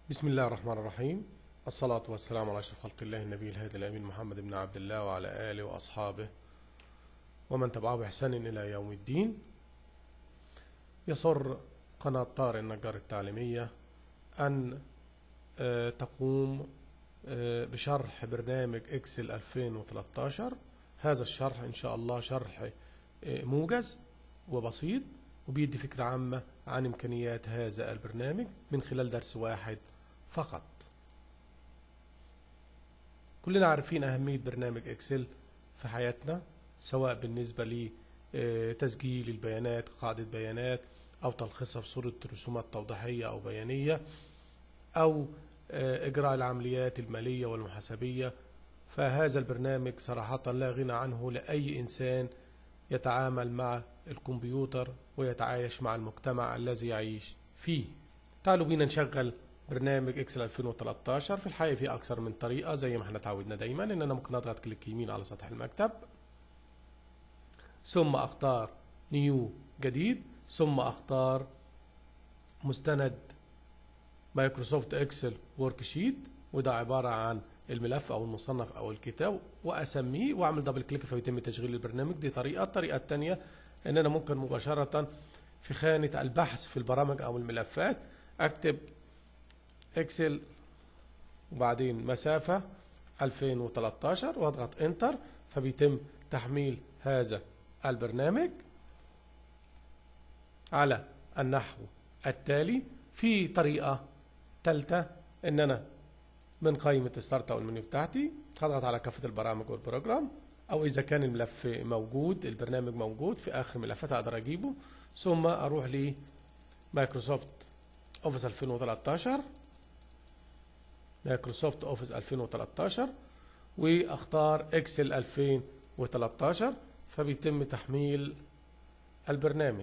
بسم الله الرحمن الرحيم الصلاة والسلام على أشرف خلق الله النبي الهادي الأمين محمد بن عبد الله وعلى آله وأصحابه ومن تبعه بإحسان إلى يوم الدين يسر قناة طارق النجار التعليمية أن آه، تقوم آه، بشرح برنامج إكسل 2013 هذا الشرح إن شاء الله شرح آه، موجز وبسيط وبيدي فكرة عامة عن إمكانيات هذا البرنامج من خلال درس واحد فقط كلنا عارفين أهمية برنامج إكسل في حياتنا سواء بالنسبة لتسجيل البيانات قاعدة بيانات أو تلخيصها في صورة رسومات توضيحية أو بيانية أو آه، إجراء العمليات المالية والمحاسبية فهذا البرنامج صراحة لا غنى عنه لأي إنسان يتعامل مع الكمبيوتر ويتعايش مع المجتمع الذي يعيش فيه تعالوا بينا نشغل برنامج اكسل 2013 في الحقيقة في أكثر من طريقة زي ما احنا اتعودنا دايما إن أنا ممكن أضغط كليك يمين على سطح المكتب ثم أختار نيو جديد ثم أختار مستند مايكروسوفت اكسل ورك شيت وده عبارة عن الملف او المصنف او الكتاب واسميه واعمل دبل كليك فيتم تشغيل البرنامج دي طريقة الطريقة الثانية ان انا ممكن مباشرة في خانة البحث في البرامج او الملفات اكتب اكسل وبعدين مسافة 2013 واضغط انتر فبيتم تحميل هذا البرنامج على النحو التالي في طريقة ثالثة ان انا من قائمة ستارت او المنيو بتاعتي هضغط على كافة البرامج والبروجرام او اذا كان الملف موجود البرنامج موجود في اخر ملفات اقدر اجيبه ثم اروح ل مايكروسوفت اوفيس 2013 مايكروسوفت اوفيس 2013 واختار اكسل 2013 فبيتم تحميل البرنامج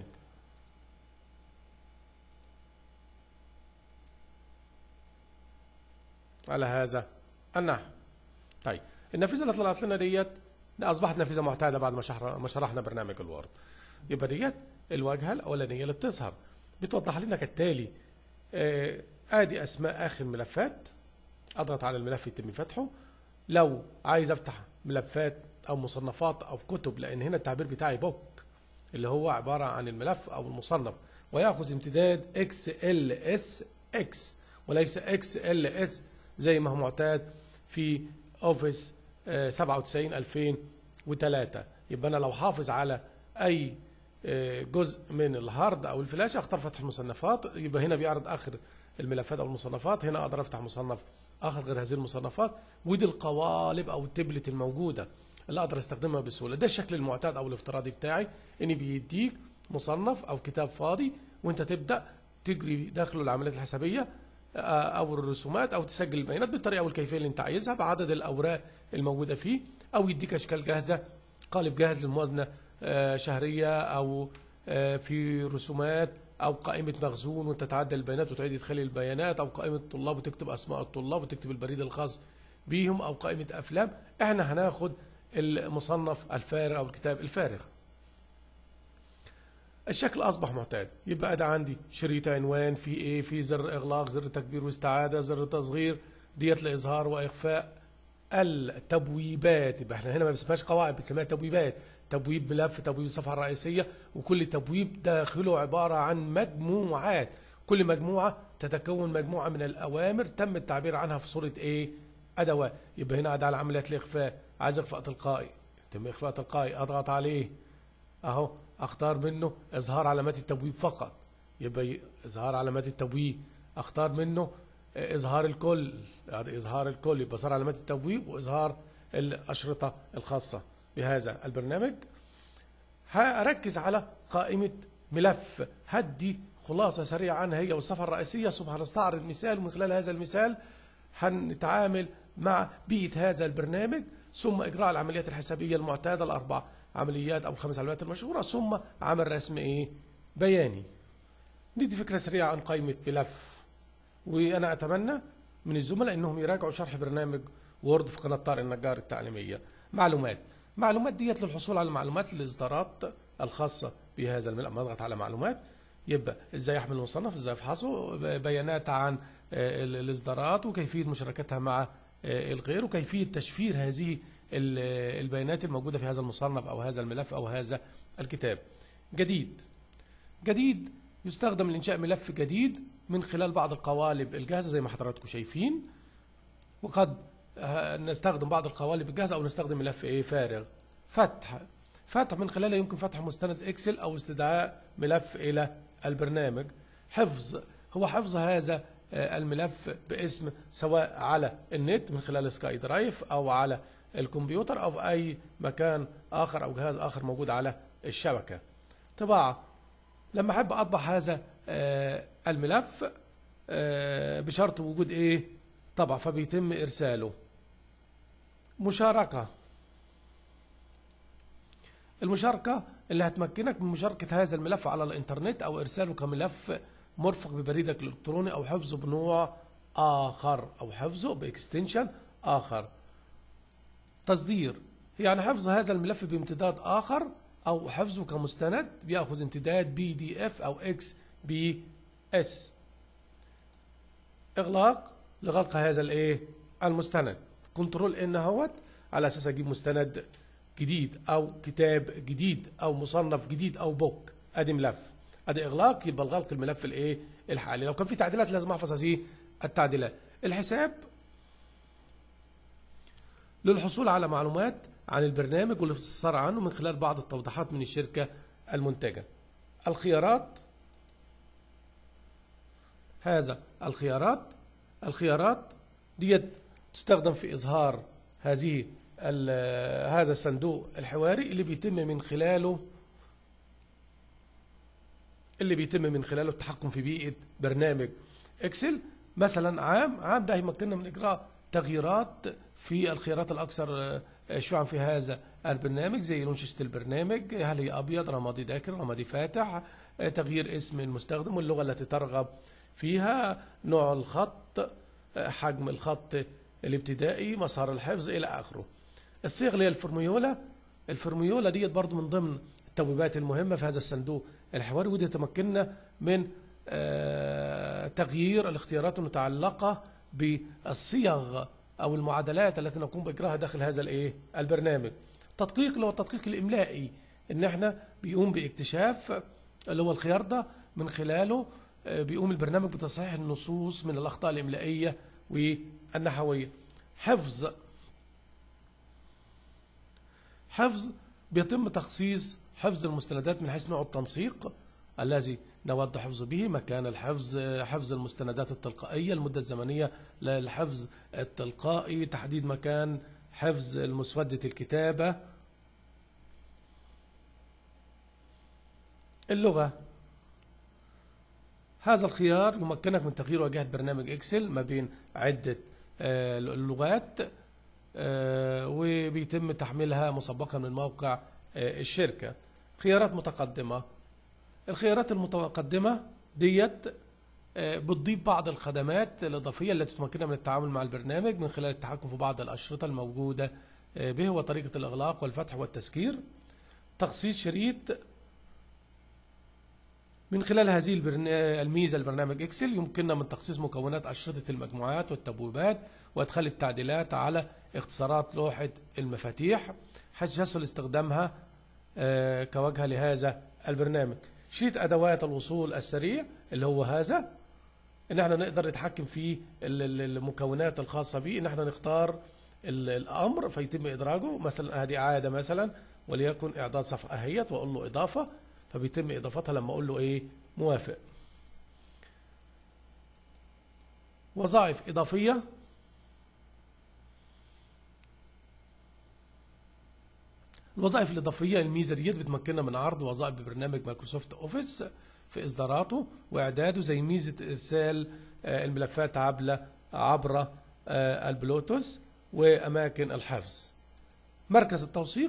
على هذا النحو طيب النافذه اللي طلعت لنا ديت ده اصبحت نافذه معتاده بعد ما شرح ما شرحنا برنامج الوورد يبقى ديت الواجهه الاولانيه اللي بتظهر بتوضح لنا كالتالي آه، ادي اسماء اخر ملفات اضغط على الملف يتم فتحه لو عايز افتح ملفات او مصنفات او كتب لان هنا التعبير بتاعي بوك اللي هو عباره عن الملف او المصنف وياخذ امتداد اكس ال اس اكس وليس اكس ال اس زي ما هو معتاد في اوفيس آه، 97 2003 يبقى انا لو حافظ على اي آه، جزء من الهارد او الفلاش اختار فتح المصنفات يبقى هنا بيعرض اخر الملفات او المصنفات هنا اقدر افتح مصنف اخر غير هذه المصنفات ودي القوالب او التبلت الموجوده اللي اقدر استخدمها بسهوله ده الشكل المعتاد او الافتراضي بتاعي ان بيديك مصنف او كتاب فاضي وانت تبدا تجري داخله العمليات الحسابيه او الرسومات او تسجل البيانات بالطريقه والكيفيه اللي انت عايزها بعدد الاوراق الموجوده فيه او يديك اشكال جاهزه قالب جاهز للموازنه آه، شهريه او آه، في رسومات او قائمه مخزون وانت تعدل البيانات وتعيد ادخال البيانات او قائمه طلاب وتكتب اسماء الطلاب وتكتب البريد الخاص بيهم او قائمه افلام احنا هناخد المصنف الفارغ او الكتاب الفارغ الشكل اصبح معتاد يبقى ده عندي شريط عنوان في ايه في زر اغلاق زر تكبير واستعاده زر تصغير ديت لاظهار واخفاء التبويبات يبقى احنا هنا ما بنسميهاش قواعد بنسميها تبويبات تبويب ملف تبويب الصفحه الرئيسيه وكل تبويب داخله عباره عن مجموعات كل مجموعه تتكون مجموعه من الاوامر تم التعبير عنها في صوره ايه ادوات يبقى هنا اداه على عمليات الاخفاء عايز اخفاء تلقائي يتم اخفاء تلقائي اضغط عليه اهو اختار منه اظهار علامات التبويب فقط يبقى ي- اظهار علامات التبويب اختار منه آه، اظهار الكل هذا اظهار الكل يبقى صار علامات التبويب واظهار الاشرطه الخاصه بهذا البرنامج هركز على قائمه ملف هدي خلاصه سريعه عنها هي والصفحه الرئيسيه ثم هنستعرض مثال ومن خلال هذا المثال هنتعامل مع بيئه هذا البرنامج ثم اجراء العمليات الحسابيه المعتاده الاربع عمليات او الخمس عمليات المشهوره ثم عمل رسم ايه بياني ندي فكره سريعه عن قائمه ملف وانا اتمنى من الزملاء انهم يراجعوا شرح برنامج وورد في قناه طارق النجار التعليميه معلومات معلومات ديت للحصول على المعلومات الاصدارات الخاصه بهذا الملف اما اضغط على معلومات يبقى ازاي احمل المصنف ازاي افحصه ب- بيانات عن آه، ال- الاصدارات وكيفيه مشاركتها مع آه، الغير وكيفيه تشفير هذه ال- البيانات الموجوده في هذا المصنف او هذا الملف او هذا الكتاب. جديد جديد يستخدم لإنشاء ملف جديد من خلال بعض القوالب الجاهزة زي ما حضراتكم شايفين وقد آه، نستخدم بعض القوالب الجاهزة أو نستخدم ملف إيه فارغ فتح فتح من خلاله يمكن فتح مستند إكسل أو استدعاء ملف إلى البرنامج حفظ هو حفظ هذا آه، الملف باسم سواء على النت من خلال سكاي درايف أو على الكمبيوتر أو في أي مكان آخر أو جهاز آخر موجود على الشبكة طباعة لما احب اطبع هذا آه، الملف آه، بشرط وجود ايه طبع فبيتم ارساله مشاركة المشاركة اللي هتمكنك من مشاركة هذا الملف على الانترنت او ارساله كملف مرفق ببريدك الالكتروني او حفظه بنوع اخر او حفظه باكستنشن اخر تصدير يعني حفظ هذا الملف بامتداد آخر أو حفظه كمستند بيأخذ امتداد بي دي اف أو اكس بي اس إغلاق لغلق هذا الإيه المستند كنترول إن هوت على أساس أجيب مستند جديد أو كتاب جديد أو مصنف جديد أو بوك أدي ملف أدي إغلاق يبقى الغلق الملف الإيه الحالي لو كان في تعديلات لازم أحفظ هذه التعديلات الحساب للحصول على معلومات عن البرنامج والاستفسار عنه من خلال بعض التوضيحات من الشركة المنتجة الخيارات هذا الخيارات الخيارات ديت تستخدم في إظهار هذه ال- هذا الصندوق الحواري اللي بيتم من خلاله اللي بيتم من خلاله التحكم في بيئة برنامج اكسل مثلا عام عام ده هيمكننا من اجراء تغييرات في الخيارات الاكثر آه، شيوعا في هذا البرنامج زي لون شاشة البرنامج هل هي ابيض رمادي داكن رمادي فاتح آه، تغيير اسم المستخدم واللغة التي ترغب فيها نوع الخط آه، حجم الخط الابتدائي مسار الحفظ الى اخره الصيغ اللي هي الفورميولا الفورميولا ديت برضو من ضمن التبويبات المهمة في هذا الصندوق الحواري ودي تمكننا من آه، تغيير الاختيارات المتعلقة بالصيغ أو المعادلات التي نقوم بإجراءها داخل هذا الإيه البرنامج تدقيق اللي هو التدقيق الإملائي إن إحنا بيقوم باكتشاف اللي هو الخيار ده من خلاله آه، بيقوم البرنامج بتصحيح النصوص من الأخطاء الإملائية والنحوية حفظ حفظ بيتم تخصيص حفظ المستندات من حيث نوع التنسيق الذي نود حفظ به مكان الحفظ حفظ المستندات التلقائية المدة الزمنية للحفظ التلقائي تحديد مكان حفظ مسودة الكتابة اللغة هذا الخيار يمكنك من تغيير واجهة برنامج اكسل ما بين عدة آه، اللغات آه، وبيتم تحميلها مسبقا من موقع آه، الشركة خيارات متقدمة الخيارات المتقدمة ديت آه، بتضيف بعض الخدمات الإضافية التي تمكننا من التعامل مع البرنامج من خلال التحكم في بعض الأشرطة الموجودة آه، به وطريقة الإغلاق والفتح والتسكير تخصيص شريط من خلال هذه البرن... الميزة لبرنامج إكسل يمكننا من تخصيص مكونات أشرطة المجموعات والتبويبات وإدخال التعديلات على اختصارات لوحة المفاتيح حيث يسهل استخدامها آه، كواجهة لهذا البرنامج شريط أدوات الوصول السريع اللي هو هذا إن احنا نقدر نتحكم في ال- ال- المكونات الخاصة به إن احنا نختار ال- الأمر فيتم إدراجه مثلا هذه عادة مثلا وليكن إعداد صفحة أهيت وأقول له إضافة فبيتم إضافتها لما أقول له إيه موافق وظائف إضافية الوظائف الإضافية الميزة ديت بتمكننا من عرض وظائف ببرنامج مايكروسوفت أوفيس في إصداراته وإعداده زي ميزة إرسال آه، الملفات عبر عبر آه، البلوتوث وأماكن الحفظ مركز التوثيق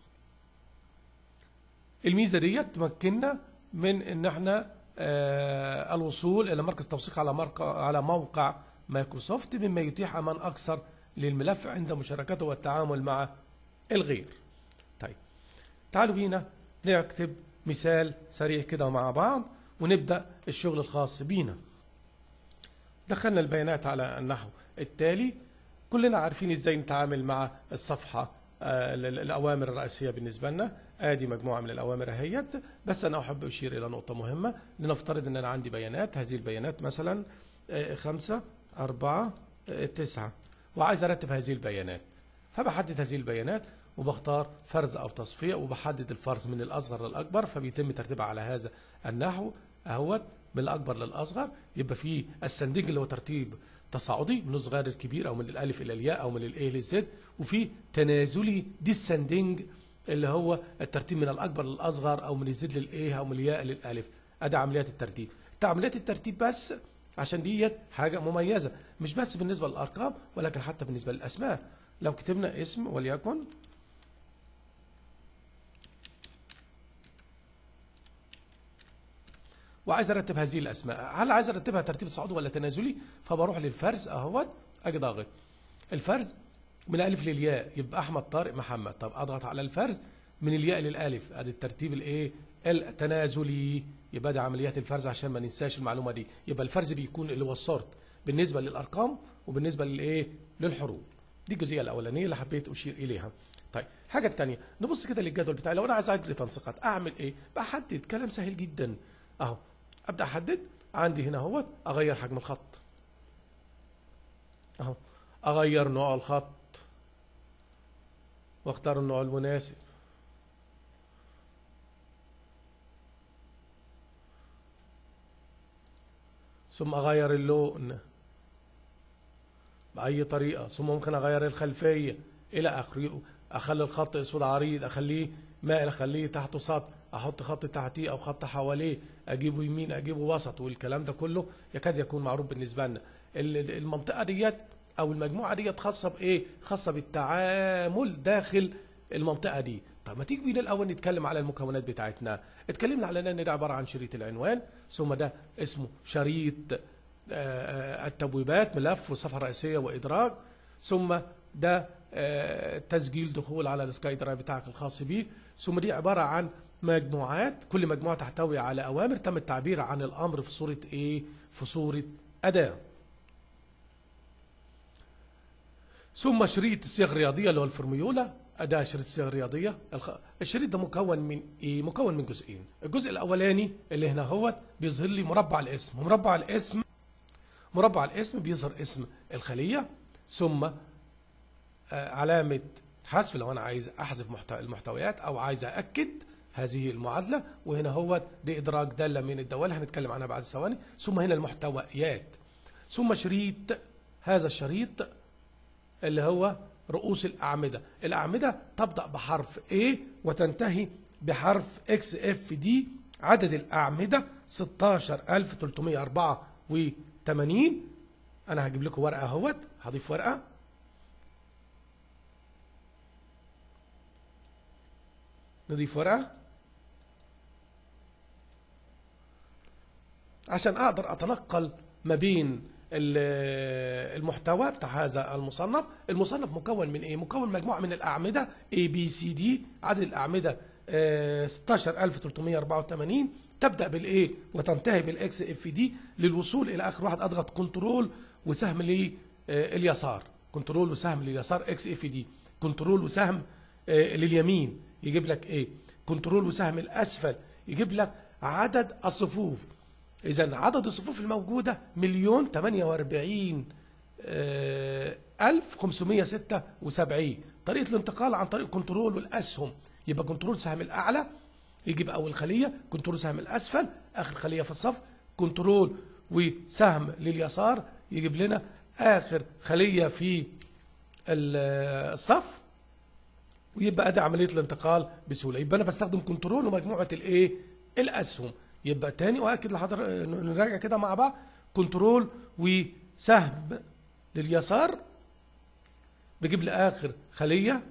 الميزة ديت تمكننا من إن احنا آه، الوصول إلى مركز التوثيق على مرق- على موقع مايكروسوفت مما يتيح أمان أكثر للملف عند مشاركته والتعامل مع الغير طيب تعالوا بينا نكتب مثال سريع كده مع بعض ونبدأ الشغل الخاص بينا دخلنا البيانات على النحو التالي كلنا عارفين ازاي نتعامل مع الصفحة آه، ال- ال- الأوامر الرئيسية بالنسبة لنا آدي مجموعة من الأوامر اهيت بس أنا أحب أشير إلى نقطة مهمة لنفترض أن أنا عندي بيانات هذه البيانات مثلا آه، خمسة أربعة آه، تسعة وعايز أرتب هذه البيانات فبحدد هذه البيانات وبختار فرز أو تصفية وبحدد الفرز من الأصغر للأكبر فبيتم ترتيبها على هذا النحو أهوت من الأكبر للأصغر يبقى في السندنج اللي هو ترتيب تصاعدي من الصغير للكبير أو من الألف إلى الياء أو من الإيه للزد وفي تنازلي ديسندنج اللي هو الترتيب من الأكبر للأصغر أو من الزد للإيه أو من الياء للألف أدي عمليات الترتيب عمليات الترتيب بس عشان ديت حاجة مميزة مش بس بالنسبة للأرقام ولكن حتى بالنسبة للأسماء لو كتبنا اسم وليكن وعايز ارتب هذه الاسماء هل عايز ارتبها ترتيب تصاعدي ولا تنازلي فبروح للفرز اهوت اجي ضاغط الفرز من الالف للياء يبقى احمد طارق محمد طب اضغط على الفرز من الياء للالف ادي الترتيب الايه التنازلي يبقى ده عمليات الفرز عشان ما ننساش المعلومه دي يبقى الفرز بيكون اللي هو السورت بالنسبه للارقام وبالنسبه للايه للحروف دي الجزئيه الاولانيه اللي حبيت اشير اليها طيب الحاجه الثانيه نبص كده للجدول بتاعي لو انا عايز اجري تنسيقات اعمل ايه بحدد كلام سهل جدا اهو ابدا احدد عندي هنا اهوت اغير حجم الخط اهو اغير نوع الخط واختار النوع المناسب ثم اغير اللون باي طريقه ثم ممكن اغير الخلفيه الى اخره اخلي الخط اسود عريض اخليه مائل اخليه تحته سطح احط خط تحتيه او خط حواليه اجيبه يمين اجيبه وسط والكلام ده كله يكاد يكون معروف بالنسبه لنا ال- المنطقه ديت او المجموعه ديت خاصه بايه خاصه بالتعامل داخل المنطقه دي طب ما تيجي بينا الاول نتكلم على المكونات بتاعتنا اتكلمنا على ان ده عباره عن شريط العنوان ثم ده اسمه شريط آه، آه، التبويبات ملف وصفحه رئيسيه وادراج ثم ده آه، تسجيل دخول على السكاي درايف بتاعك الخاص بيك ثم دي عباره عن مجموعات كل مجموعه تحتوي على اوامر تم التعبير عن الامر في صوره ايه في صوره اداه ثم شريط الصيغ الرياضيه اللي هو الفورميولا اداه شريط الصيغ الرياضيه الخ... الشريط ده مكون من ايه مكون من جزئين الجزء الاولاني اللي هنا هو بيظهر لي مربع الاسم مربع الاسم مربع الاسم بيظهر اسم الخليه ثم آه، علامه حذف لو انا عايز احذف محتوى المحتويات او عايز ااكد هذه المعادله وهنا هو دي ادراج داله من الدوال هنتكلم عنها بعد ثواني ثم هنا المحتويات ثم شريط هذا الشريط اللي هو رؤوس الأعمدة الأعمدة تبدأ بحرف A وتنتهي بحرف XFD عدد الأعمدة 16384 أنا هجيب لكم ورقة اهوت هضيف ورقة نضيف ورقة عشان أقدر أتنقل ما بين ال- المحتوى بتاع هذا المصنف المصنف مكون من ايه مكون مجموعه من الاعمده A B C D عدد الاعمده آه، 16384 تبدا بالايه وتنتهي بالاكس اف دي للوصول الى اخر واحد اضغط كنترول وسهم لليسار كنترول وسهم لليسار اكس اف دي كنترول وسهم آه، لليمين يجيب لك ايه كنترول وسهم الاسفل يجيب لك عدد الصفوف إذا عدد الصفوف الموجودة مليون 48 آه، ألف 576 طريقة الانتقال عن طريق كنترول والأسهم يبقى كنترول سهم الأعلى يجيب أول خلية كنترول سهم الأسفل آخر خلية في الصف كنترول وسهم لليسار يجيب لنا آخر خلية في ال- الصف ويبقى ادي عمليه الانتقال بسهوله يبقى انا بستخدم كنترول ومجموعه الايه الاسهم يبقى تاني واكد لحضر نراجع كده مع بعض كنترول وسهم لليسار بجيب لي اخر خليه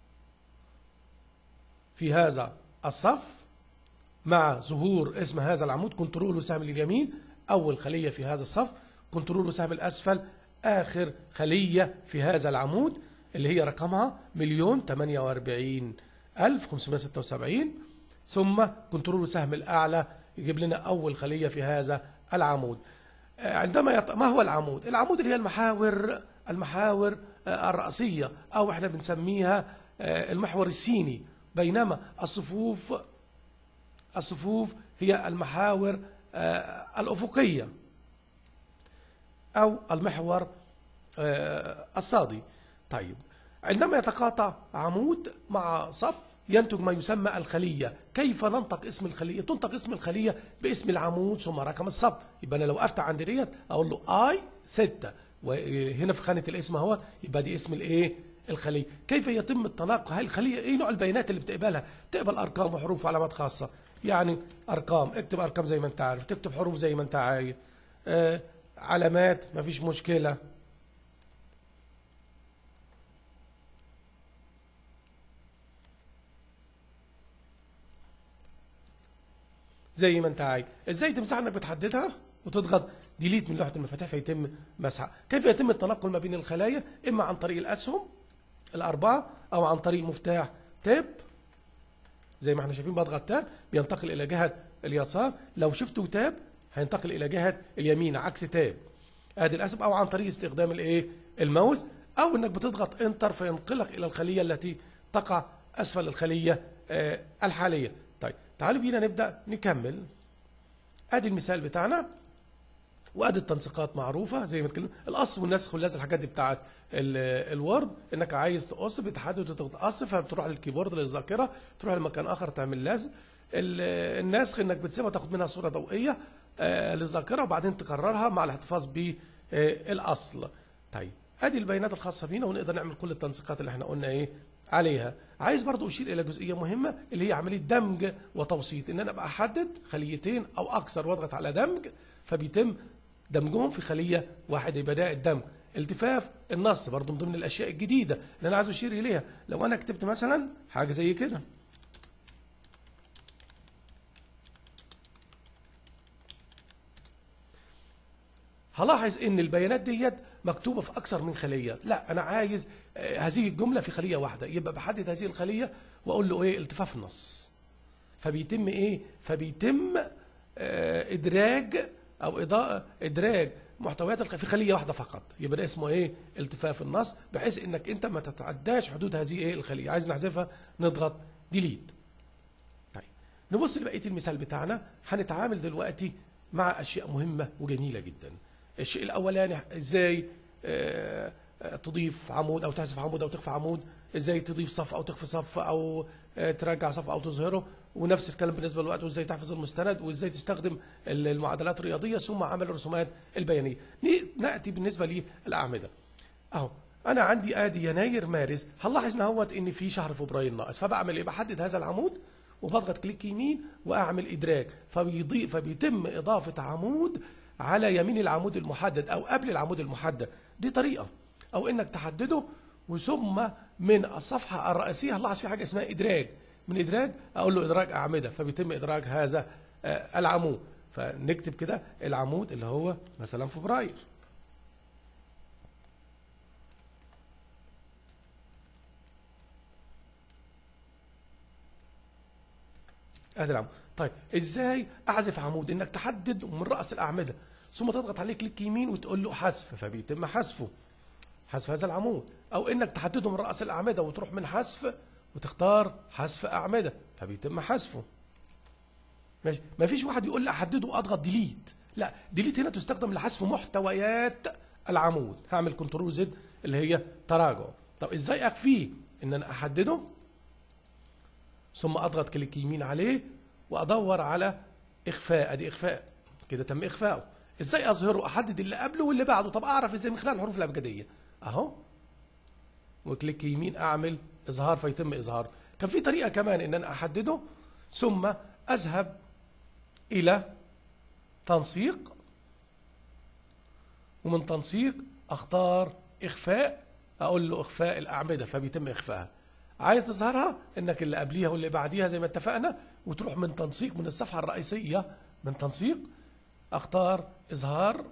في هذا الصف مع ظهور اسم هذا العمود كنترول وسهم لليمين اول خليه في هذا الصف كنترول وسهم الاسفل اخر خليه في هذا العمود اللي هي رقمها مليون 48 ألف 576 ثم كنترول وسهم الأعلى يجيب لنا أول خلية في هذا العمود آه، عندما يط... ما هو العمود العمود اللي هي المحاور المحاور آه، الرأسية أو احنا بنسميها آه، المحور السيني بينما الصفوف الصفوف هي المحاور آه، الأفقية أو المحور آه، الصادي طيب عندما يتقاطع عمود مع صف ينتج ما يسمى الخلية كيف ننطق اسم الخلية تنطق اسم الخلية باسم العمود ثم رقم الصف يبقى أنا لو أفتح عند ديت أقول له آي ستة وهنا في خانة الاسم اهو يبقى دي اسم الايه الخلية كيف يتم التنقل هل الخلية ايه نوع البيانات اللي بتقبلها تقبل ارقام وحروف وعلامات خاصة يعني ارقام اكتب ارقام زي ما انت عارف تكتب حروف زي ما انت عايز آه علامات مفيش مشكلة زي ما انت عايز ازاي تمسحها انك بتحددها وتضغط ديليت من لوحه المفاتيح فيتم مسحها كيف يتم التنقل ما بين الخلايا اما عن طريق الاسهم الاربعه او عن طريق مفتاح تاب زي ما احنا شايفين بضغط تاب بينتقل الى جهه اليسار لو شفتوا تاب هينتقل الى جهه اليمين عكس تاب ادي الاسهم او عن طريق استخدام الايه الماوس او انك بتضغط انتر فينقلك الى الخليه التي تقع اسفل الخليه آه الحاليه طيب تعالوا بينا نبدا نكمل ادي المثال بتاعنا وادي التنسيقات معروفه زي ما اتكلمنا القص والنسخ واللزق الحاجات دي بتاعت ال- الوورد انك عايز تقص بتحدد وتضغط قص فبتروح للكيبورد للذاكره تروح لمكان اخر تعمل لزق ال- النسخ انك بتسيبها تاخد منها صوره ضوئيه آه، للذاكره وبعدين تكررها مع الاحتفاظ بالاصل طيب ادي البيانات الخاصه بينا ونقدر نعمل كل التنسيقات اللي احنا قلنا ايه عليها عايز برضو اشير الى جزئيه مهمه اللي هي عمليه دمج وتوسيط ان انا ابقى احدد خليتين او اكثر واضغط على دمج فبيتم دمجهم في خليه واحده يبقى ده الدمج التفاف النص برضو من ضمن الاشياء الجديده اللي انا عايز اشير اليها لو انا كتبت مثلا حاجه زي كده هلاحظ ان البيانات ديت مكتوبه في اكثر من خليه لا انا عايز آه، هذه الجمله في خليه واحده يبقى بحدد هذه الخليه واقول له ايه التفاف النص فبيتم ايه فبيتم آه، ادراج او اضاءه ادراج محتويات الخ- في خليه واحده فقط يبقى ده اسمه ايه التفاف النص بحيث انك انت ما تتعداش حدود هذه ايه الخليه عايز نحذفها نضغط ديليت طيب نبص لبقيه المثال بتاعنا هنتعامل دلوقتي مع اشياء مهمه وجميله جدا الشيء الاولاني ازاي آه، آه، تضيف عمود او تحذف عمود او تخفي عمود ازاي تضيف صف او تخفي صف او آه، ترجع صف او تظهره ونفس الكلام بالنسبه للوقت وازاي تحفظ المستند وازاي تستخدم ال- المعادلات الرياضيه ثم عمل الرسومات البيانيه ن- ناتي بالنسبه للاعمده اهو انا عندي ادي يناير مارس هنلاحظ نهوت ان في شهر فبراير ناقص فبعمل ايه بحدد هذا العمود وبضغط كليك يمين واعمل ادراج فبيضيف فبيتم اضافه عمود على يمين العمود المحدد او قبل العمود المحدد دي طريقه او انك تحدده وثم من الصفحه الرئيسيه هنلاحظ في حاجه اسمها ادراج من ادراج اقول له ادراج اعمده فبيتم ادراج هذا آه، العمود فنكتب كده العمود اللي هو مثلا فبراير ادي العمود طيب ازاي احذف عمود انك تحدد من راس الاعمده ثم تضغط عليه كليك يمين وتقول له حذف فبيتم حذفه حذف هذا العمود او انك تحدده من راس الاعمده وتروح من حذف وتختار حذف اعمده فبيتم حذفه ماشي ما فيش واحد يقول لي احدده واضغط ديليت لا ديليت هنا تستخدم لحذف محتويات العمود هعمل كنترول زد اللي هي تراجع طب ازاي اخفيه ان انا احدده ثم اضغط كليك يمين عليه وادور على اخفاء ادي اخفاء كده تم اخفائه ازاي اظهره احدد اللي قبله واللي بعده طب اعرف ازاي من خلال الحروف الابجديه اهو وكليك يمين اعمل اظهار فيتم اظهاره كان في طريقه كمان ان انا احدده ثم اذهب الى تنسيق ومن تنسيق اختار اخفاء اقول له اخفاء الاعمده فبيتم اخفائها عايز تظهرها انك اللي قبليها واللي بعديها زي ما اتفقنا وتروح من تنسيق من الصفحه الرئيسيه من تنسيق اختار اظهار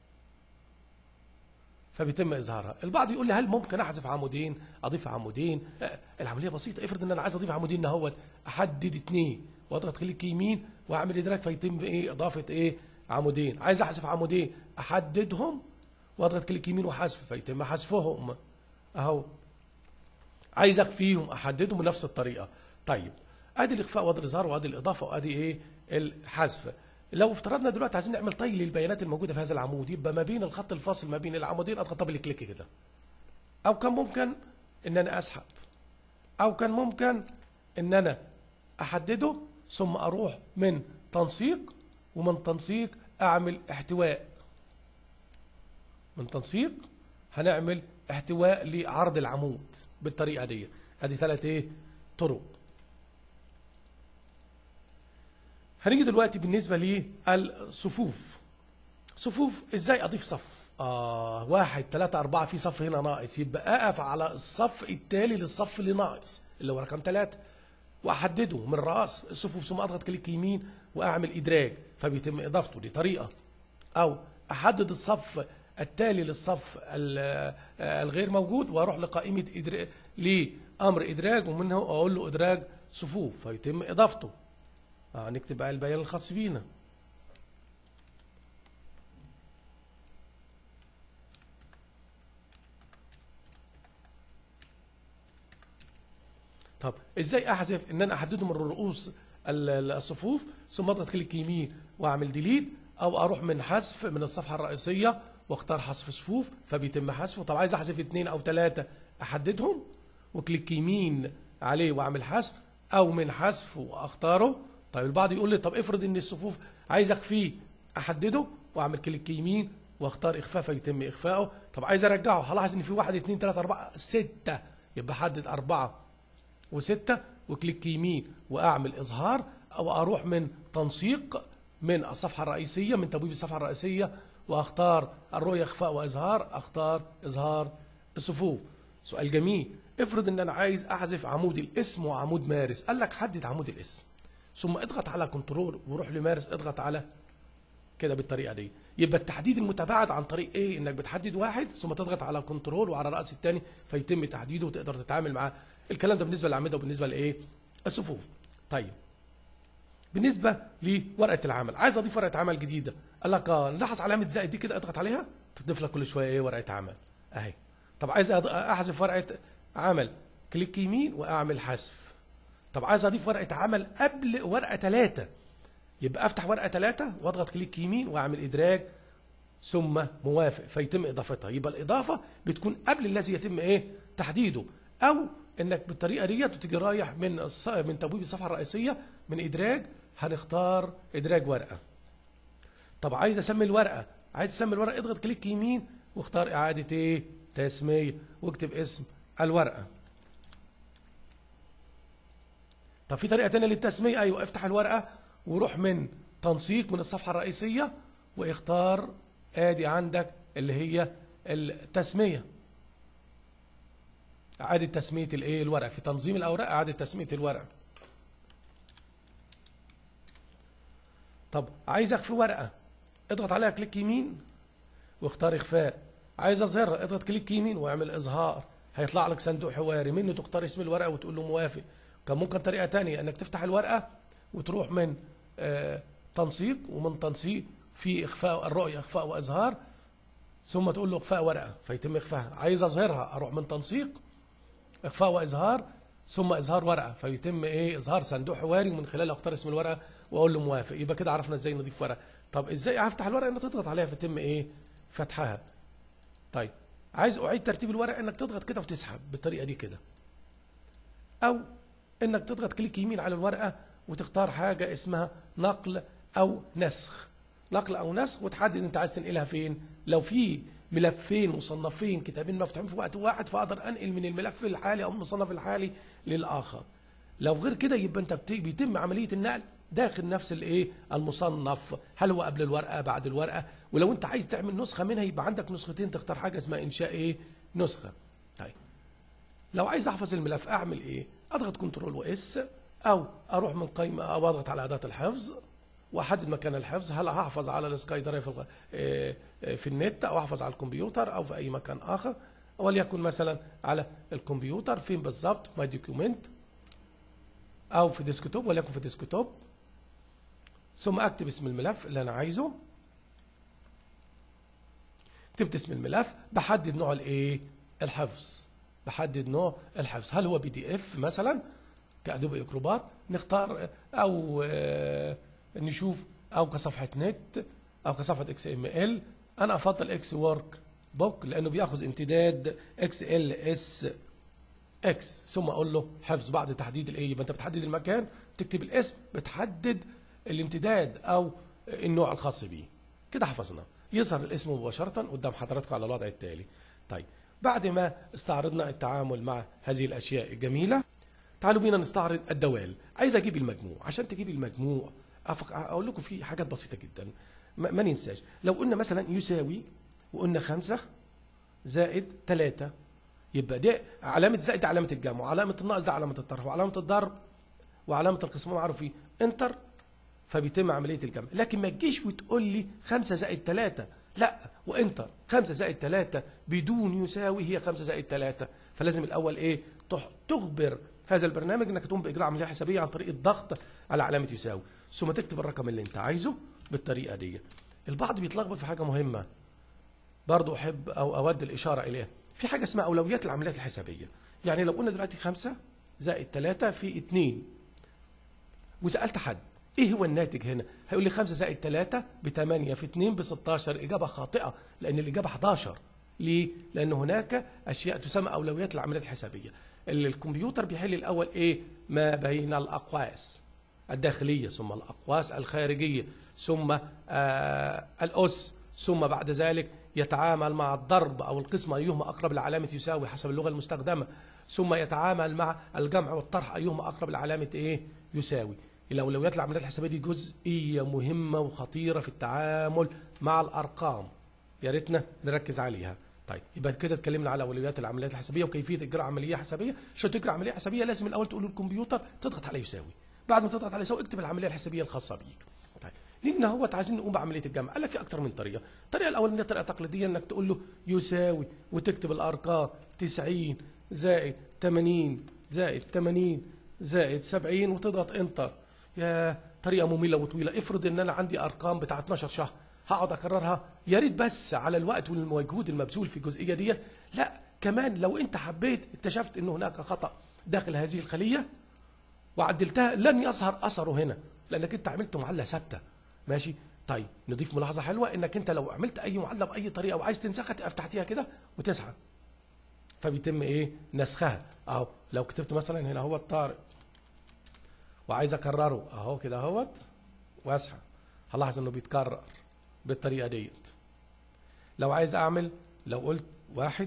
فبيتم اظهارها البعض يقول لي هل ممكن احذف عمودين اضيف عمودين آه، العمليه بسيطه افرض ان انا عايز اضيف عمودين اهوت احدد اثنين واضغط كليك يمين واعمل ادراك فيتم ايه اضافه ايه عمودين عايز احذف عمودين احددهم واضغط كليك يمين وحذف فيتم حذفهم اهو عايز اخفيهم احددهم بنفس الطريقه طيب ادي الاخفاء وادي الاظهار وادي الاضافه وادي ايه الحذف لو افترضنا دلوقتي عايزين نعمل طي للبيانات الموجوده في هذا العمود يبقى ما بين الخط الفاصل ما بين العمودين اضغط دبل كليك كده او كان ممكن ان انا اسحب او كان ممكن ان انا احدده ثم اروح من تنسيق ومن تنسيق اعمل احتواء من تنسيق هنعمل احتواء لعرض العمود بالطريقه دي ادي ثلاث ايه طرق هنيجي دلوقتي بالنسبه للصفوف صفوف ازاي اضيف صف اه واحد ثلاثة أربعة في صف هنا ناقص يبقى أقف على الصف التالي للصف اللي ناقص اللي هو رقم ثلاثة وأحدده من رأس الصفوف ثم أضغط كليك يمين وأعمل إدراج فبيتم إضافته دي طريقة أو أحدد الصف التالي للصف الغير موجود وأروح لقائمة إدراج لأمر إدراج ومنه أقول له إدراج صفوف فيتم إضافته آه نكتب بقى البيان الخاص بينا طب ازاي احذف ان انا احدده من رؤوس الصفوف ثم اضغط كليك يمين واعمل ديليت او اروح من حذف من الصفحه الرئيسيه واختار حذف صفوف فبيتم حذفه طب عايز احذف اثنين او ثلاثه احددهم وكليك يمين عليه واعمل حذف او من حذف واختاره طيب البعض يقول لي طب افرض ان الصفوف عايز اخفيه احدده واعمل كليك يمين واختار اخفاء فيتم اخفائه طب عايز ارجعه هلاحظ ان في واحد اثنين ثلاثة أربعة ستة يبقى حدد أربعة وستة وكليك يمين واعمل اظهار او اروح من تنسيق من الصفحة الرئيسية من تبويب الصفحة الرئيسية واختار الرؤية اخفاء واظهار اختار اظهار الصفوف سؤال جميل افرض ان انا عايز احذف عمود الاسم وعمود مارس قال لك حدد عمود الاسم ثم اضغط على كنترول وروح لمارس اضغط على كده بالطريقه دي يبقى التحديد المتباعد عن طريق ايه انك بتحدد واحد ثم تضغط على كنترول وعلى راس الثاني فيتم تحديده وتقدر تتعامل معاه الكلام ده بالنسبه للاعمده وبالنسبه لايه الصفوف طيب بالنسبه لورقه العمل عايز اضيف ورقه عمل جديده قال لك اه نلاحظ علامه زائد دي كده اضغط عليها تضيف لك كل شويه ايه ورقه عمل اهي طب عايز احذف ورقه عمل كليك يمين واعمل حذف طب عايز اضيف ورقه عمل قبل ورقه ثلاثة يبقى افتح ورقه ثلاثة واضغط كليك يمين واعمل ادراج ثم موافق فيتم اضافتها يبقى الاضافه بتكون قبل الذي يتم ايه تحديده او انك بالطريقه ديت وتيجي رايح من الص... من تبويب الصفحه الرئيسيه من ادراج هنختار ادراج ورقه طب عايز اسمي الورقه عايز تسمي الورقه اضغط كليك يمين واختار اعاده ايه تسميه واكتب اسم الورقه طب في طريقه ثانيه للتسميه ايوه افتح الورقه وروح من تنسيق من الصفحه الرئيسيه واختار ادي عندك اللي هي التسميه اعاده تسميه الايه الورقه في تنظيم الاوراق اعاده تسميه الورقه طب عايز اخفي ورقه اضغط عليها كليك يمين واختار اخفاء عايز اظهرها اضغط كليك يمين واعمل اظهار هيطلع لك صندوق حواري منه تختار اسم الورقه وتقول له موافق كان ممكن طريقه ثانيه انك تفتح الورقه وتروح من آه تنسيق ومن تنسيق في اخفاء الرؤيه اخفاء واظهار ثم تقول له اخفاء ورقه فيتم اخفائها عايز اظهرها اروح من تنسيق اخفاء واظهار ثم اظهار ورقه فيتم ايه اظهار صندوق حواري ومن خلاله اختار اسم الورقه واقول له موافق يبقى كده عرفنا ازاي نضيف ورقه طب ازاي هفتح الورقه انك تضغط عليها فتم ايه فتحها طيب عايز اعيد ترتيب الورقه انك تضغط كده وتسحب بالطريقه دي كده او انك تضغط كليك يمين على الورقه وتختار حاجه اسمها نقل او نسخ نقل او نسخ وتحدد انت عايز تنقلها فين لو في ملفين مصنفين كتابين مفتوحين في وقت واحد فاقدر انقل من الملف الحالي او المصنف الحالي للاخر لو غير كده يبقى انت بيتم عمليه النقل داخل نفس الايه المصنف هل هو قبل الورقه بعد الورقه ولو انت عايز تعمل نسخه منها يبقى عندك نسختين تختار حاجه اسمها انشاء ايه نسخه طيب لو عايز احفظ الملف اعمل ايه اضغط كنترول واس او اروح من قائمه او اضغط على اداه الحفظ واحدد مكان الحفظ هل هحفظ على السكاي درايف في النت او احفظ على الكمبيوتر او في اي مكان اخر وليكن مثلا على الكمبيوتر فين بالظبط ماي دوكيومنت او في ديسكتوب وليكن في ديسكتوب ثم اكتب اسم الملف اللي انا عايزه كتبت اسم الملف بحدد نوع الايه الحفظ بحدد نوع الحفظ هل هو بي دي اف مثلا كادوبي اكروبات نختار او آه، نشوف او كصفحه نت او كصفحه اكس ام ال انا افضل اكس ورك بوك لانه بياخذ امتداد اكس ال اس اكس ثم اقول له حفظ بعد تحديد الايه يبقى انت بتحدد المكان تكتب الاسم بتحدد الامتداد او النوع الخاص بيه كده حفظنا يظهر الاسم مباشره قدام حضراتكم على الوضع التالي طيب بعد ما استعرضنا التعامل مع هذه الاشياء الجميله تعالوا بينا نستعرض الدوال عايز اجيب المجموع عشان تجيب المجموع أفق... اقول لكم في حاجات بسيطه جدا ما, ما ننساش لو قلنا مثلا يساوي وقلنا خمسة زائد ثلاثة يبقى دي علامة زائد علامة الجمع وعلامة الناقص ده علامة الطرح وعلامة الضرب وعلامة القسمة معروف ايه انتر فبيتم عملية الجمع لكن ما تجيش وتقول لي خمسة زائد ثلاثة لا وانتر خمسة زائد ثلاثة بدون يساوي هي خمسة زائد ثلاثة فلازم الأول ايه تح- تخبر هذا البرنامج انك تقوم باجراء عمليه حسابيه عن طريق الضغط على علامه يساوي ثم تكتب الرقم اللي انت عايزه بالطريقه دي البعض بيتلخبط في حاجه مهمه برضو احب او اود الاشاره اليها في حاجه اسمها اولويات العمليات الحسابيه يعني لو قلنا دلوقتي خمسة زائد ثلاثة في اتنين وسالت حد ايه هو الناتج هنا هيقول لي 5 زائد 3 ب 8 في 2 ب 16 اجابه خاطئه لان الاجابه 11 ليه لان هناك اشياء تسمى اولويات العمليات الحسابيه اللي الكمبيوتر بيحل الاول ايه ما بين الاقواس الداخليه ثم الاقواس الخارجيه ثم آه الاس ثم بعد ذلك يتعامل مع الضرب او القسمه ايهما اقرب لعلامه يساوي حسب اللغه المستخدمه ثم يتعامل مع الجمع والطرح ايهما اقرب لعلامه ايه يساوي الاولويات العمليات الحسابيه دي جزئيه مهمه وخطيره في التعامل مع الارقام يا ريتنا نركز عليها طيب يبقى كده اتكلمنا على اولويات العمليات الحسابيه وكيفيه اجراء عمليه حسابيه عشان تجرى عمليه حسابيه لازم الاول تقول للكمبيوتر تضغط على يساوي بعد ما تضغط على يساوي اكتب العمليه الحسابيه الخاصه بيك طيب نيجي هو عايزين نقوم بعمليه الجمع قال لك في اكتر من طريقه الطريقه الاولانيه طريقه تقليديه انك تقول له يساوي وتكتب الارقام 90 زائد 80 زائد 80 زائد 70 وتضغط انتر يا طريقه ممله وطويله افرض ان انا عندي ارقام بتاع 12 شهر هقعد اكررها يا ريت بس على الوقت والمجهود المبذول في الجزئيه دي لا كمان لو انت حبيت اكتشفت ان هناك خطا داخل هذه الخليه وعدلتها لن يظهر اثره هنا لانك انت عملت معادله ثابته ماشي طيب نضيف ملاحظه حلوه انك انت لو عملت اي معادله باي طريقه وعايز تنسخها تقف تحتيها كده وتسحب فبيتم ايه نسخها اهو لو كتبت مثلا هنا هو الطارق وعايز اكرره اهو كده اهوت واسحب هلاحظ انه بيتكرر بالطريقه ديت لو عايز اعمل لو قلت واحد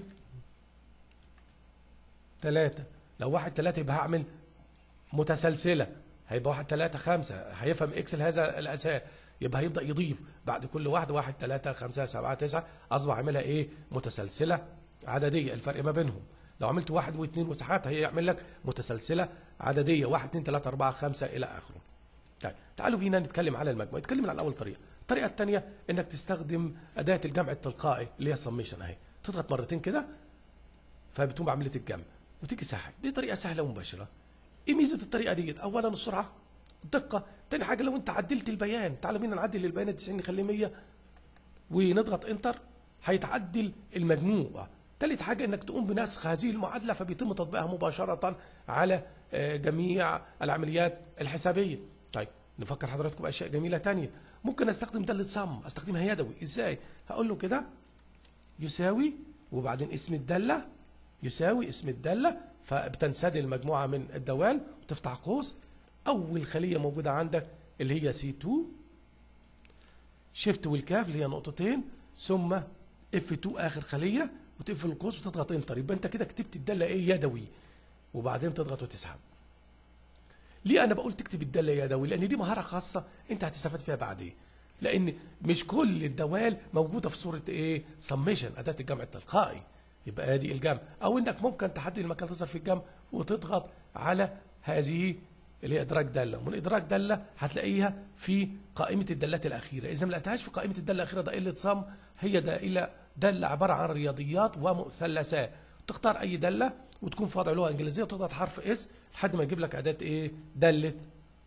ثلاثة لو واحد ثلاثة يبقى هعمل متسلسلة هيبقى واحد ثلاثة خمسة هيفهم اكسل هذا الاساس يبقى هيبدأ يضيف بعد كل واحد واحد ثلاثة خمسة سبعة تسعة أصبح عاملها إيه متسلسلة عددية الفرق ما بينهم لو عملت واحد واثنين وسحبت هيعمل لك متسلسلة عددية واحد اثنين ثلاثة أربعة خمسة إلى آخره طيب تعالوا بينا نتكلم على المجموع نتكلم على أول طريقة الطريقة الثانية إنك تستخدم أداة الجمع التلقائي اللي هي السميشن أهي تضغط مرتين كده فبتقوم بعملية الجمع وتيجي ساحب دي طريقة سهلة ومباشرة ايه ميزة الطريقة دي اولا السرعة الدقة تاني حاجة لو انت عدلت البيان تعالوا بينا نعدل البيان 90 نخليه 100 ونضغط انتر هيتعدل المجموع تالت حاجة انك تقوم بنسخ هذه المعادلة فبيتم تطبيقها مباشرة على آه، جميع العمليات الحسابية طيب نفكر حضراتكم بأشياء جميلة تانية ممكن استخدم دالة صم استخدمها يدوي ازاي هقول له كده يساوي وبعدين اسم الدالة يساوي اسم الدالة فبتنسدل المجموعة من الدوال وتفتح قوس أول خلية موجودة عندك اللي هي سي 2 شيفت والكاف اللي هي نقطتين ثم اف 2 آخر خلية وتقفل القوس وتضغط انتر يبقى انت كده كتبت الدالة ايه يدوي وبعدين تضغط وتسحب ليه انا بقول تكتب الداله يدوي لان دي مهاره خاصه انت هتستفاد فيها بعدين لان مش كل الدوال موجوده في صوره ايه سميشن اداه الجمع التلقائي يبقى ادي الجمع او انك ممكن تحدد المكان تظهر في الجمع وتضغط على هذه اللي هي ادراك داله ومن ادراك داله هتلاقيها في قائمه الدالات الاخيره اذا ما لقيتهاش في قائمه الداله الاخيره دائره صم هي دائره داله عباره عن رياضيات ومثلثات تختار اي داله وتكون في وضع لغه انجليزيه وتضغط حرف اس لحد ما يجيب لك اداه ايه داله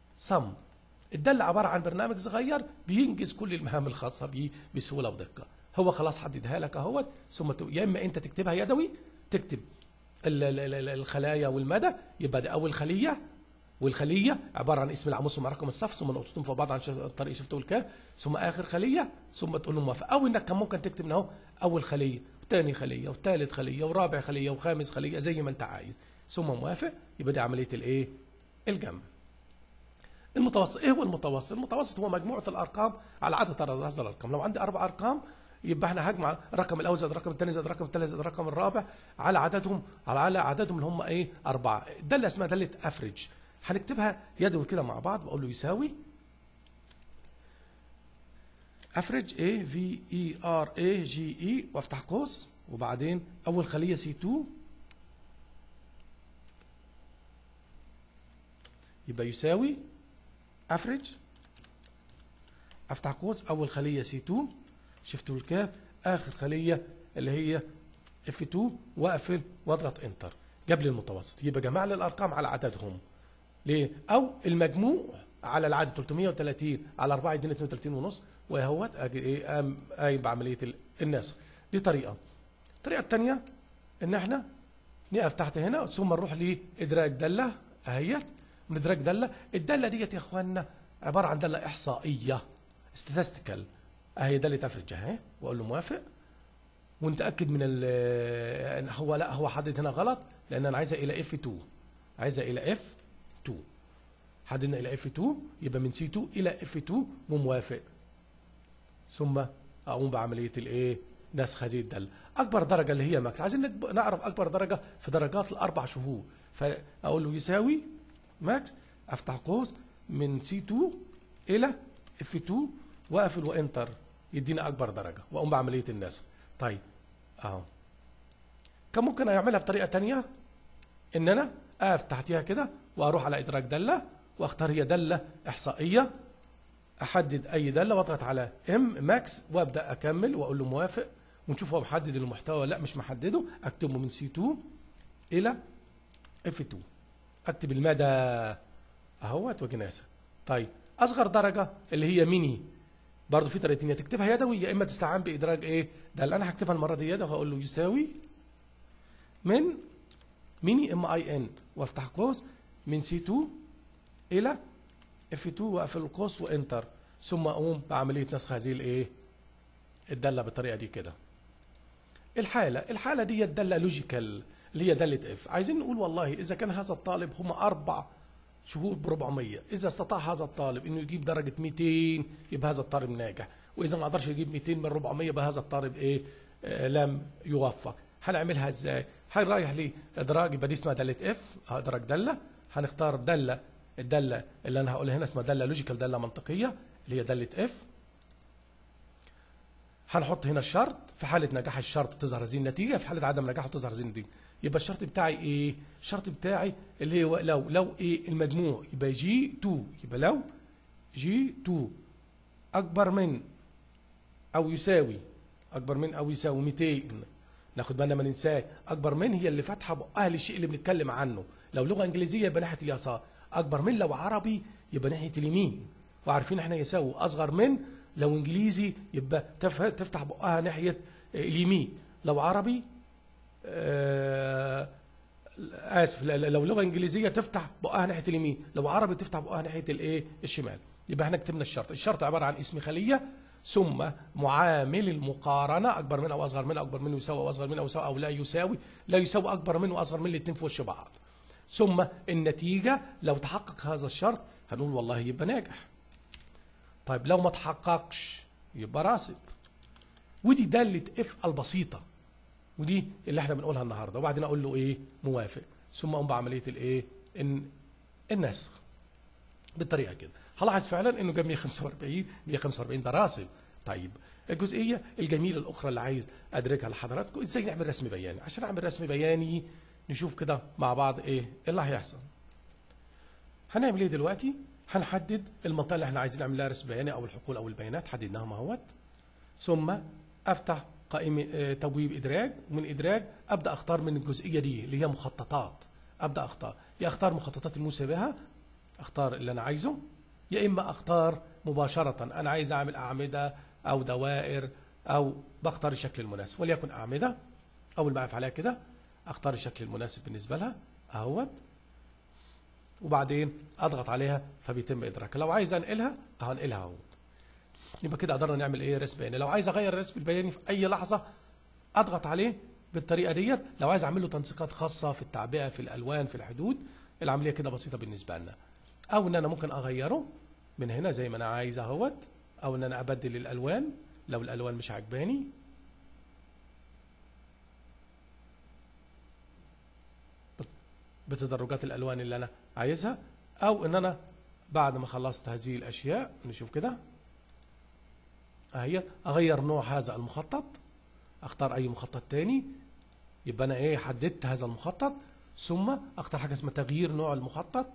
صم الداله عباره عن برنامج صغير بينجز كل المهام الخاصه بيه بسهوله ودقه هو خلاص حددها لك اهوت ثم ت- يا اما انت تكتبها يدوي تكتب ال- ال- ال- الخلايا والمدى يبقى ده اول خليه والخليه عباره عن اسم العمود ثم رقم الصف ثم نقطتين فوق بعض عن ش- طريق شفت والكاف ثم اخر خليه ثم تقول له موافق او انك كان ممكن تكتب من اهو اول خليه وثاني خليه وثالث خليه ورابع خليه وخامس خليه زي ما انت عايز ثم موافق يبقى دي عمليه الايه الجمع المتوسط ايه هو المتوسط المتوسط هو مجموعه الارقام على عدد هذا الارقام لو عندي اربع ارقام يبقى احنا هجمع الرقم الاول زائد الرقم الثاني زائد الرقم الثالث زائد الرقم الرابع على عددهم على على عددهم اللي هم ايه اربعه داله اسمها داله افريج هنكتبها يدوي كده مع بعض بقول له يساوي افريج اي في اي ار اي جي اي وافتح قوس وبعدين اول خليه سي 2 يبقى يساوي افريج افتح قوس اول خليه سي 2 شفتوا الكاف اخر خليه اللي هي اف 2 واقفل واضغط انتر جاب لي المتوسط يبقى جمع لي الارقام على عددهم ليه او المجموع على العدد 330 على 4 يديني 32 ونص وهوت اجي ايه قام قايم بعمليه ال- النسخ دي طريقه الطريقه الثانيه ان احنا نقف تحت هنا ثم نروح لادراك داله اهيت من ادراك داله الداله ديت يا اخواننا عباره عن داله احصائيه statistical اهي داله افرج اهي واقول له موافق ونتاكد من ال ان هو لا هو حدد هنا غلط لان انا عايزها الى اف 2 عايزها الى اف 2 حددنا الى اف 2 يبقى من سي 2 الى اف 2 وموافق ثم اقوم بعمليه الايه نسخ هذه الداله اكبر درجه اللي هي ماكس عايزين نكب- نعرف اكبر درجه في درجات الاربع شهور فاقول له يساوي ماكس افتح قوس من سي 2 الى اف 2 واقفل وانتر يدينا اكبر درجه واقوم بعمليه النسخ طيب اهو كان ممكن اعملها بطريقه تانية ان انا اقف تحتيها كده واروح على ادراك داله واختار هي داله احصائيه احدد اي داله واضغط على ام ماكس وابدا اكمل واقول له موافق ونشوف هو محدد المحتوى ولا لا مش محدده اكتبه من سي 2 الى اف 2 اكتب المدى اهوت وجناسه طيب اصغر درجه اللي هي ميني برضه في طريقتين يا تكتبها يدوي يا اما تستعان بادراج ايه ده اللي انا هكتبها المره دي يدوي هقول له يساوي من ميني ام اي ان وافتح قوس من سي 2 الى اف 2 واقفل القوس وانتر ثم اقوم بعمليه نسخ هذه الايه الداله بالطريقه دي كده الحاله الحاله دي الداله لوجيكال اللي هي داله اف عايزين نقول والله اذا كان هذا الطالب هم اربع شهور ب 400 اذا استطاع هذا الطالب انه يجيب درجه 200 يبقى هذا الطالب ناجح واذا ما قدرش يجيب 200 من 400 يبقى هذا الطالب ايه آه لم يوفق هنعملها ازاي هنرايح لادراج يبقى دي اسمها داله اف ادراج داله هنختار داله الداله اللي انا هقولها هنا اسمها داله لوجيكال داله منطقيه اللي هي داله اف هنحط هنا الشرط في حاله نجاح الشرط تظهر هذه النتيجه في حاله عدم نجاحه تظهر هذه النتيجه يبقى الشرط بتاعي ايه الشرط بتاعي اللي هو لو لو ايه المجموع يبقى جي 2 يبقى لو جي 2 اكبر من او يساوي اكبر من او يساوي 200 ناخد بالنا ما ننساه اكبر من هي اللي فاتحه بقها للشيء اللي بنتكلم عنه لو لغه انجليزيه يبقى ناحيه اليسار اكبر من لو عربي يبقى ناحيه اليمين وعارفين احنا يساوي اصغر من لو انجليزي يبقى تف- تفتح بقها ناحيه اليمين لو عربي آه، اسف لا- لا- لو لغه انجليزيه تفتح بقها ناحيه اليمين لو عربي تفتح بقها ناحيه الايه الشمال يبقى احنا كتبنا الشرط الشرط عباره عن اسم خليه ثم معامل المقارنه اكبر من او اصغر من اكبر منه يساوي او اصغر منه او يساوي او لا يساوي لا يساوي اكبر منه واصغر من الاثنين في وش بعض ثم النتيجه لو تحقق هذا الشرط هنقول والله يبقى ناجح طيب لو ما تحققش يبقى راسب ودي داله اف البسيطه ودي اللي احنا بنقولها النهارده وبعدين اقول له ايه موافق ثم اقوم بعمليه الايه ان النسخ بالطريقه كده هلاحظ فعلا انه جاب 145 145 ده راسب طيب الجزئيه الجميله الاخرى اللي عايز ادركها لحضراتكم ازاي نعمل رسم بياني عشان اعمل رسم بياني نشوف كده مع بعض ايه إيه اللي هيحصل هنعمل ايه دلوقتي هنحدد المنطقه اللي احنا عايزين نعمل لها رسم بياني او الحقول او البيانات حددناهم اهوت ثم افتح قائمه آه، تبويب ادراج ومن ادراج ابدا اختار من الجزئيه دي اللي هي مخططات ابدا اختار يا اختار مخططات المشابهه اختار اللي انا عايزه يا اما اختار مباشره انا عايز اعمل اعمده او دوائر او بختار الشكل المناسب وليكن اعمده اول ما اقف عليها كده اختار الشكل المناسب بالنسبه لها اهوت وبعدين اضغط عليها فبيتم ادراكها لو عايز انقلها هنقلها اهو يبقى كده قدرنا نعمل ايه رسم بياني لو عايز اغير الرسم البياني في اي لحظه اضغط عليه بالطريقه ديت لو عايز اعمل له تنسيقات خاصه في التعبئه في الالوان في الحدود العمليه كده بسيطه بالنسبه لنا او ان انا ممكن اغيره من هنا زي ما انا عايز اهوت او ان انا ابدل الالوان لو الالوان مش عجباني بتدرجات الالوان اللي انا عايزها او ان انا بعد ما خلصت هذه الاشياء نشوف كده اهي اغير نوع هذا المخطط اختار اي مخطط تاني يبقى انا ايه حددت هذا المخطط ثم اختار حاجه اسمها تغيير نوع المخطط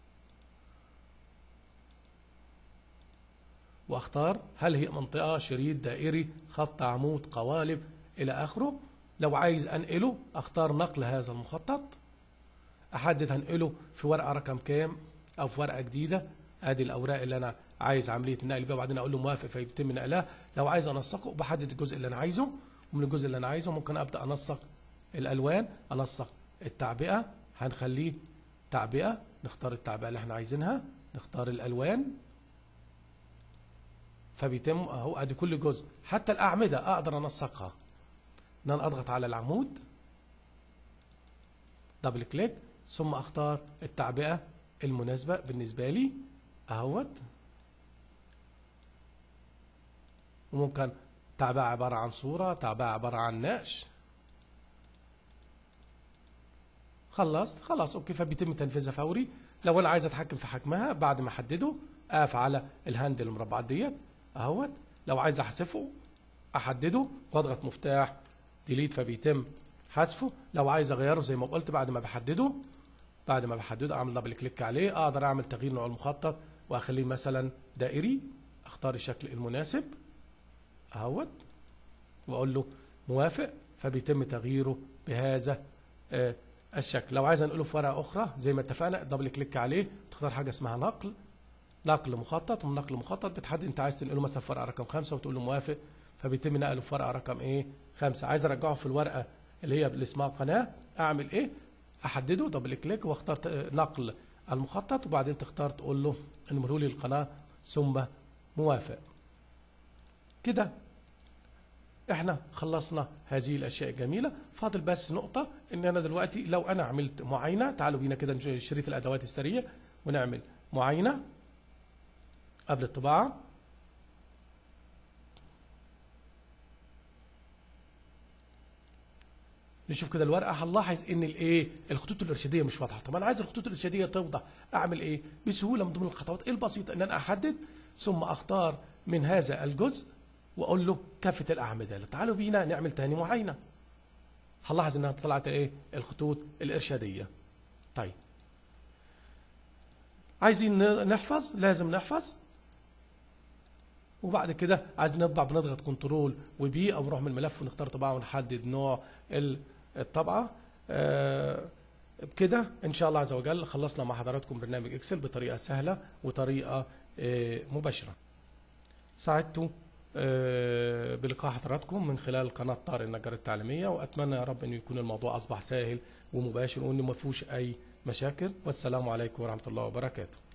واختار هل هي منطقه شريط دائري خط عمود قوالب الى اخره لو عايز انقله اختار نقل هذا المخطط احدد هنقله في ورقه رقم كام او في ورقه جديده ادي الاوراق اللي انا عايز عمليه النقل بيها وبعدين اقول له موافق فيتم نقلها لو عايز انسقه بحدد الجزء اللي انا عايزه ومن الجزء اللي انا عايزه ممكن ابدا انسق الالوان انسق التعبئه هنخليه تعبئه نختار التعبئه اللي احنا عايزينها نختار الالوان فبيتم اهو ادي كل جزء حتى الاعمده اقدر انسقها ان انا اضغط على العمود دبل كليك ثم اختار التعبئه المناسبه بالنسبه لي اهوت وممكن تعبئه عباره عن صوره تعبئه عباره عن نقش خلصت خلاص اوكي فبيتم تنفيذها فوري لو انا عايز اتحكم في حجمها بعد ما احدده اقف على الهاندل المربعات ديت اهوت لو عايز احذفه احدده واضغط مفتاح ديليت فبيتم حذفه لو عايز اغيره زي ما قلت بعد ما بحدده بعد ما بحدده اعمل دبل كليك عليه اقدر اعمل تغيير نوع المخطط واخليه مثلا دائري اختار الشكل المناسب اهوت واقول له موافق فبيتم تغييره بهذا آه الشكل لو عايز انقله في ورقه اخرى زي ما اتفقنا دبل كليك عليه تختار حاجه اسمها نقل نقل مخطط ومن نقل مخطط بتحدد انت عايز تنقله مثلا في ورقه رقم خمسه وتقول له موافق فبيتم نقله في ورقه رقم ايه خمسه عايز ارجعه في الورقه اللي هي اللي اسمها قناه اعمل ايه احدده دبل كليك واختار نقل المخطط وبعدين تختار تقول له انمره لي القناه ثم موافق كده احنا خلصنا هذه الاشياء الجميله فاضل بس نقطه ان انا دلوقتي لو انا عملت معاينه تعالوا بينا كده نشوف شريط الادوات السريه ونعمل معاينه قبل الطباعه نشوف كده الورقه هنلاحظ ان الايه الخطوط الارشاديه مش واضحه طب انا عايز الخطوط الارشاديه توضح اعمل ايه بسهوله من ضمن الخطوات البسيطه ان انا احدد ثم اختار من هذا الجزء واقول له كافه الاعمده تعالوا بينا نعمل تاني معاينه هنلاحظ انها طلعت ايه الخطوط الارشاديه طيب عايزين نحفظ لازم نحفظ وبعد كده عايزين نطبع بنضغط كنترول وبي او نروح من الملف ونختار طباعه ونحدد نوع الطبعه آه بكده ان شاء الله عز وجل خلصنا مع حضراتكم برنامج اكسل بطريقه سهله وطريقه آه مباشره سعدت آه بلقاء حضراتكم من خلال قناه طارق النجار التعليميه واتمنى يا رب انه يكون الموضوع اصبح سهل ومباشر وانه ما فيهوش اي مشاكل والسلام عليكم ورحمه الله وبركاته